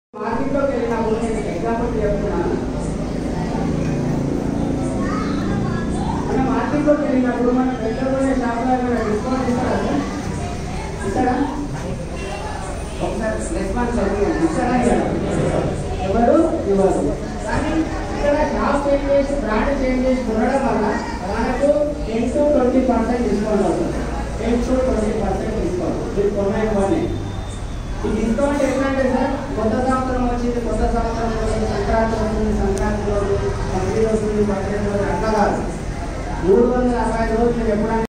మార్కెట్లోకి వెళ్ళినప్పుడు నేను ఎగ్జాంపుల్ చెప్తున్నాను మన మార్కెట్లోకి వెళ్ళినప్పుడు మన పెద్దపోయే షాప్లో ఏమైనా డిస్కౌంట్ ఇస్తారా సార్? ఇస్తారా ఒకసారి రెస్పాన్స్ అడిగాను ఇస్తారా ఇవ్వరా? ఎవరు ఇవ్వరు కానీ ఇక్కడ షాప్ చేంజ్ చేసి బ్రాండ్ చేంజ్ చేసి కొనడం వల్ల మనకు ten to twenty percent discount అవుతుంది ten to twenty percent discount మీరు కొన్నాయి కొన్ని ఈ డిస్కౌంట్ ఎట్లంటే సార్ కొత్త సంవత్సరం వచ్చింది కొత్త సంవత్సరం వచ్చింది సంక్రాంతి వస్తుంది సంక్రాంతి రోజు బక్రీద్ వస్తుంది బక్రీద్ రోజు అట్లా కాదు మూడు వందల అరవై రోజులు ఎప్పుడైనా